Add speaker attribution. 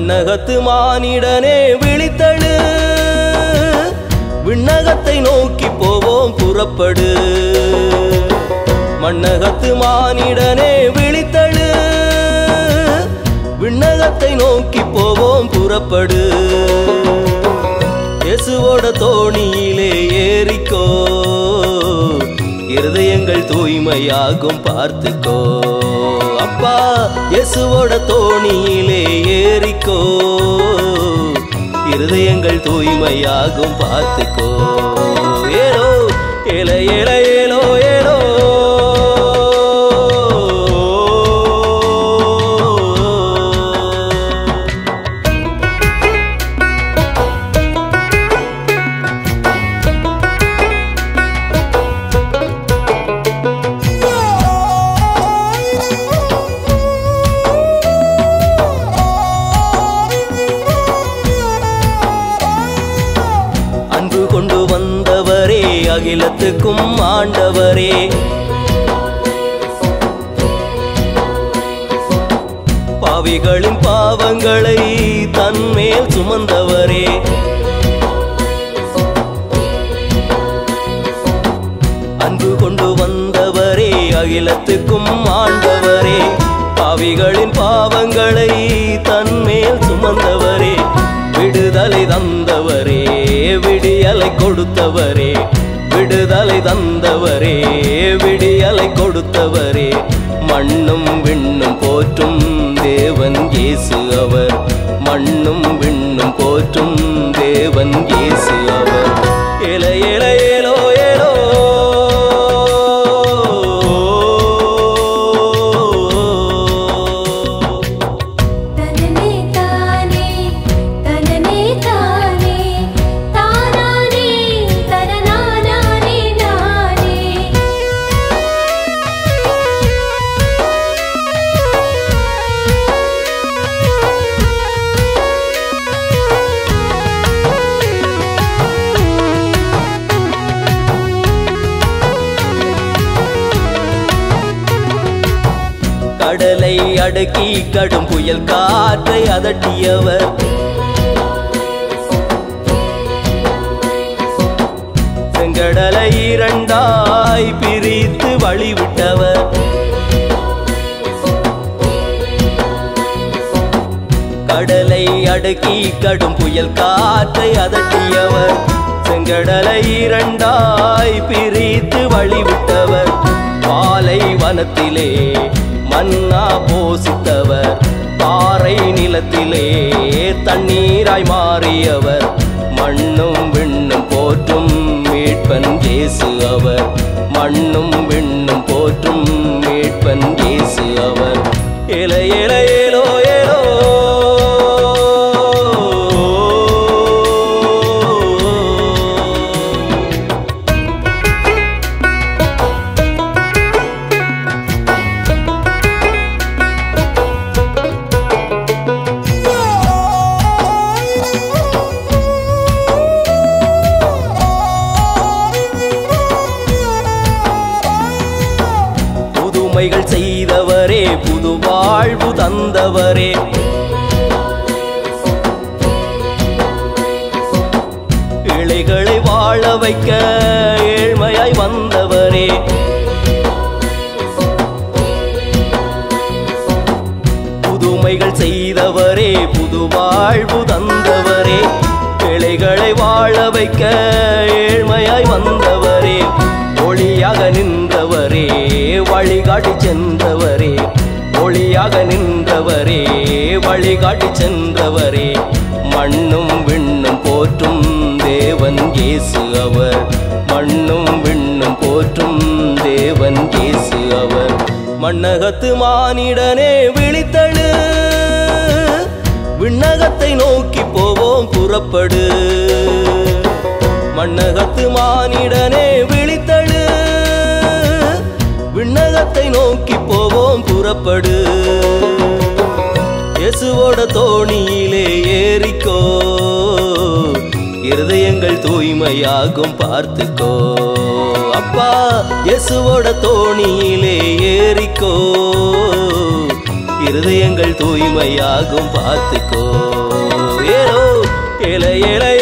Speaker 1: மண்ணகத்து மானிடனே விழித்தழு விண்ணகத்தை நோக்கி போவோம் புறப்படு மண்ணகத்து மானிடனே விழித்தழு விண்ணகத்தை நோக்கி போவோம் புறப்படு இயேசுவோட தோணியிலே ஏறிக்கோ இருதயங்கள் தூய்மையாகும் பார்த்துக்கோ அப்பா இயேசுவோட தோணியிலே ஏறிக்கோ இருதயங்கள் தூய்மையாகும் பார்த்துக்கோ ஏலோ ஏல ஏல ஏலோ ஏலோ அன்பு கொண்டு வந்தவரே அகிலத்துக்கும் ஆண்டவரே பாவிகளின் பாவங்களை தன்மேல் சுமந்தவரே அன்பு கொண்டு வந்தவரே அகிலத்துக்கும் ஆண்டவரே பாவிகளின் பாவங்களை தன்மேல் சுமந்தவரே விடுதலை தந்தவரே விடியலை கொடுத்தவரே விடுதலை தந்தவரே விடியலை கொடுத்தவரே மண்ணும் விண்ணும் போற்றும் தேவன் இயேசு அவர் மண்ணும் விண்ணும் போற்றும் தேவன் இயேசு அவர் ஏல ஏல ஏலோ ஏலோ
Speaker 2: தனனே தானே தனனே தானே தானானே தனனானானே நானே
Speaker 1: கடலை அடக்கி கடும் புயல் காற்றை அதட்டியவர் செங்கடலை இரண்டாய் பிரித்து வழிவிட்டவர் கடலை அடக்கி கடும் புயல் காற்றை அதட்டியவர் செங்கடலை இரண்டாய் பிரித்து வழிவிட்டவர் பாலை வனத்திலே மன்னா போசித்தவர் பாறை நிலத்திலே தண்ணீராய் மாறியவர் மண்ணும் விண்ணும் போற்றும் மீட்பன் இயேசு அவர் மண்ணும் விண்ணும் போற்றும் மீட்பன் இயேசு அவர் ஏல ஏல ஏலோ ஏலோ புதுமைகள் செய்தவரே புது வாழ்வு தந்தவரே இழைகளை வாழ வைக்க ஏழ்மையாய் வந்தவரே புதுமைகள் செய்தவரே புது வாழ்வு தந்தவரே கிளைகளை வாழ வைக்க ஏழ்மையாய் வந்தவரே ஒளியாக நின்றவரே வழிகாட்டி சென்றவரே ஒளியாக நின்றவரே வழிகாட்டி சென்றவரே மண்ணும் விண்ணும் போற்றும் தேவன் இயேசு அவர் மண்ணும் விண்ணும் போற்றும் தேவன் இயேசு அவர் மண்ணகத்து மானிடனே விழித்தழு விண்ணகத்தை நோக்கி போவோம் புறப்படு மண்ணகத்து மானிடனே விழித்தழு விண்ணகத்தை நோக்கி போவோம் புறப்படு இயேசுவோட தோணியிலே ஏறிக்கோ இருதயங்கள் தூய்மையாகும் பார்த்துக்கோ அப்பா இயேசுவோட தோணியிலே ஏறிக்கோ இருதயங்கள் தூய்மையாகும் பார்த்துக்கோ ஏல ஏல